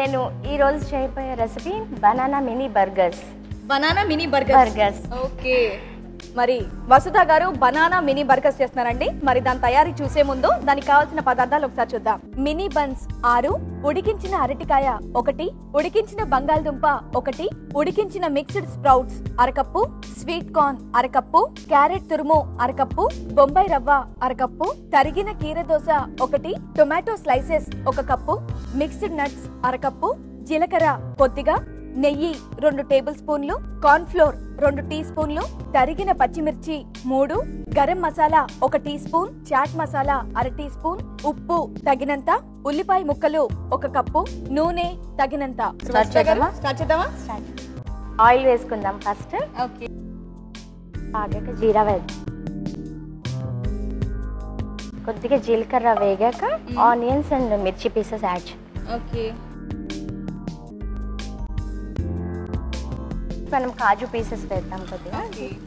నేను ఈ రోజు చేయబోయే recipe banana mini burgers banana mini burger burgers okay మరి వసుధ గారు బనానా మినీ బర్గర్స్ చేస్తున్నారండి మరి దాని తయారీ చూసే ముందు దానికి కావాల్సిన పదార్థాలు ఒకసారి చూద్దాం మినీ బన్స్ ఆరు ఉడికించిన అరటికాయ ఒకటి ఉడికించిన బంగాళదుంప ఒకటి ఉడికించిన మిక్స్డ్ స్ప్రౌట్స్ అరకప్పు స్వీట్ కార్న్ అరకప్పు క్యారెట్ తురుము అరకప్పు బొంబాయి రవ్వ అరకప్పు తరిగిన కీర దోస ఒకటి టొమాటో స్లైసెస్ ఒక కప్పు మిక్స్డ్ నట్స్ అరకప్పు జీలకర్ర కొద్దిగా నెయ్యి రెండు టేబుల్ స్పూన్లు కార్న్ ఫ్లోర్ రెండు టీ స్పూన్లు తరిగిన పచ్చిమిర్చి మూడు గరం మసాలా ఒక టీ స్పూన్ చాట్ మసాలా అర టీ స్పూన్ ఉప్పు తగినంత ఉల్లిపాయ ముక్కలు ఒక కప్పు నూనె తగినంత Start చేద్దామా? స్టార్ట్ చేద్దామా ఆయిల్ వేసుకుందాం ఫస్ట్ ఓకే ఆగాక జీరా వేద్దాం కొద్దిగా జీలకర్ర వేగాక ఆనియన్స్ అండ్ మిర్చి పీసెస్ యాడ్ చేద్దాం ఓకే మనం కాజు పీసెస్ వేద్దాం కొద్దిగా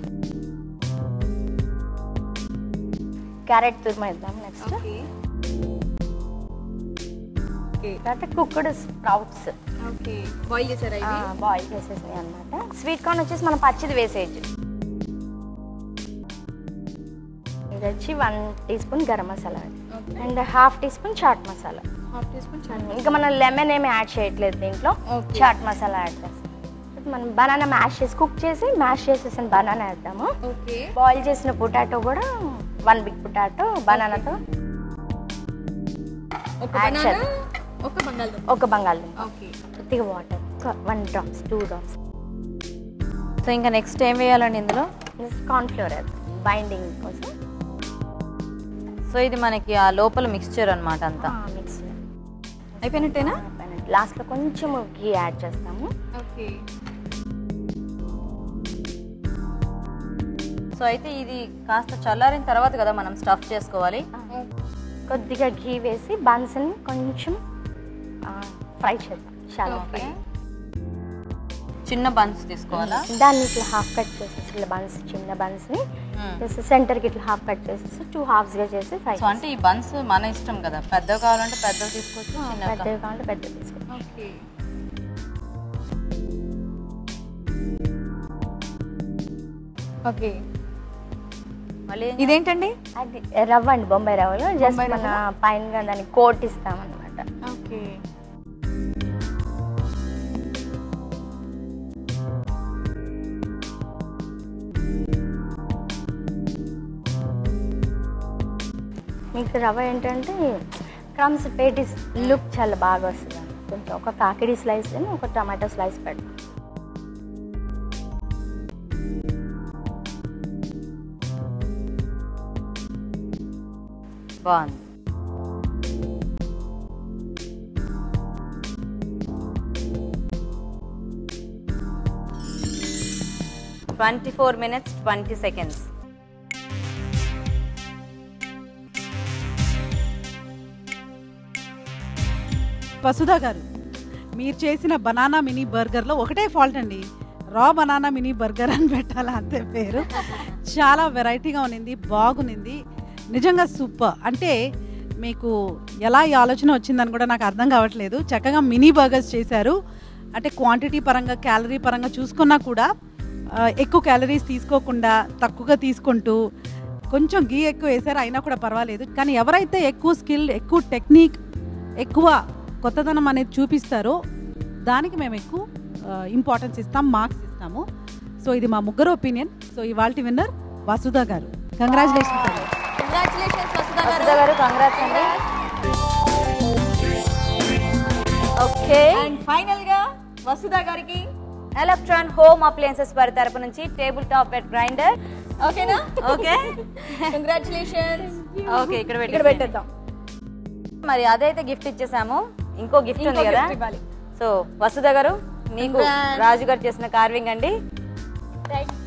క్యారెట్ తురుము వేద్దాం నెక్స్ట్ ఓకే తర్వాత కుక్కుడు స్ప్రౌట్స్ ఓకే బాయిల్ చేసారా ఇవి బాయిల్ చేసేసినాయి అనమాట స్వీట్ కార్న్ వచ్చేసి మనం పచ్చిది వేసేయచ్చు ఇది వచ్చి one teaspoon garam masala Okay. And half teaspoon chaat masala half teaspoon chaat ఇంకా మనం లెమన్ ఏమి యాడ్ చేయట్లేదు దీంట్లో Okay. చాట్ మసాలా యాడ్ చేస్తాం మనం బనానా మ్యాష్ చేసి కుక్ చేసి మ్యాష్ చేసేసిన బనానా వేద్దాము ఓకే బాయిల్ చేసిన పొటాటో కూడా వన్ బిగ్ పొటాటో బనానాతో ఒక Add బనానా చేద్దాం. ఒక బంగాళదుంప ఒక బంగాళదుంప ఓకే కొద్దిగా water one drops two drops so ఇంకా నెక్స్ట్ ఏం వేయాలండి ఇందులో కార్న్ ఫ్లోర్ వేద్దాం బైండింగ్ కోసం సో ఇది మనకి ఆ లోపల మిక్స్చర్ అన్నమాట అంతా మిక్స్ అయిపోయినట్టేనా లాస్ట్లో కొంచెం గీ యాడ్ చేస్తాము ఓకే సో అయితే ఇది కాస్త చల్లారిన తర్వాత కదా మనం స్టఫ్ చేసుకోవాలి కొద్దిగా ఘీ వేసి బన్స్ని కొంచెం ఫ్రై చేద్దాం చాలా ఓకే చిన్న బన్స్ తీసుకోవాలా దాన్ని ఇట్లా హాఫ్ కట్ చేసేసి ఇట్లా బన్స్ చిన్న బన్స్ని మ్మ్. చేసి సెంటర్కి ఇట్లా హాఫ్ కట్ చేసేసి టూ హాఫ్స్గా చేసి ఫ్రై సో అంటే ఈ బన్స్ మన ఇష్టం కదా పెద్దవి కావాలంటే పెద్దవి తీసుకోవచ్చు చిన్నవి పెద్దవి కావాలంటే పెద్దవి తీసుకోండి ఓకే ఓకే మళ్ళీ ఏం ఇదేంటండి అది రవ్వ అండి బొంబాయి రవ్వలో జస్ట్ బొంబాయి మన పైన దాన్ని కోట్ ఇస్తాం అనమాట ఓకే మీకు రవ్వ ఏంటంటే క్రమ్స్ పేటీస్ లుక్ చాలా బాగా వస్తుంది కొంచెం ఒక కాకిడి స్లైస్ ఒక టమాటో స్లైస్ పెడతాం బాగుంది twenty four minutes twenty seconds Vasudha garu మీరు చేసిన బనానా మినీ బర్గర్లో ఒకటే ఫాల్ట్ అండి రా బనానా మినీ బర్గర్ అని పెట్టాలా అంతే పేరు చాలా వెరైటీగా ఉన్నింది బాగునింది నిజంగా సూపర్ అంటే మీకు ఎలా ఈ ఆలోచన వచ్చిందని కూడా నాకు అర్థం కావట్లేదు చక్కగా మినీ బర్గర్స్ చేశారు అంటే క్వాంటిటీ పరంగా క్యాలరీ పరంగా చూసుకున్నా కూడా ఆ, ఎక్కువ క్యాలరీస్ తీసుకోకుండా తక్కువగా తీసుకుంటూ కొంచెం గీ ఎక్కువ వేసారు అయినా కూడా పర్వాలేదు కానీ ఎవరైతే ఎక్కువ స్కిల్ ఎక్కువ టెక్నిక్ ఎక్కువ కొత్తదనం అనేది చూపిస్తారో దానికి మేము ఎక్కువ ఇంపార్టెన్స్ ఇస్తాం మార్క్స్ ఇస్తాము సో ఇది మా ముగ్గురు ఒపీనియన్ సో ఇవాళ విన్నర్ వసుధ గారు కంగ్రాచులేషన్స్ అండి కంగ్రాచులేషన్స్ వసుధ వసుధ గారు గారు కంగ్రాట్స్ అండి ఓకే అండ్ ఫైనల్ గా వసుధ గారికి ఎలక్ట్రాన్ హోమ్ అప్లయన్సెస్ వారి తరపు నుంచి టేబుల్ టాప్ బెడ్ గ్రైండర్ ఓకేనా ఓకే కంగ్రాచులేషన్స్ ఓకే ఇక్కడ ఇక్కడ పెట్టేసేయండి. పెట్టేద్దాం మరి అదైతే గిఫ్ట్ ఇచ్చేసాము ఇంకో గిఫ్ట్ ఉంది ఇంకో కదా gift ఇవ్వాలి. సో వసుధ గారు మీకు Congrats. రాజు గారు చేసిన కార్వింగ్ అండి థ్యాంక్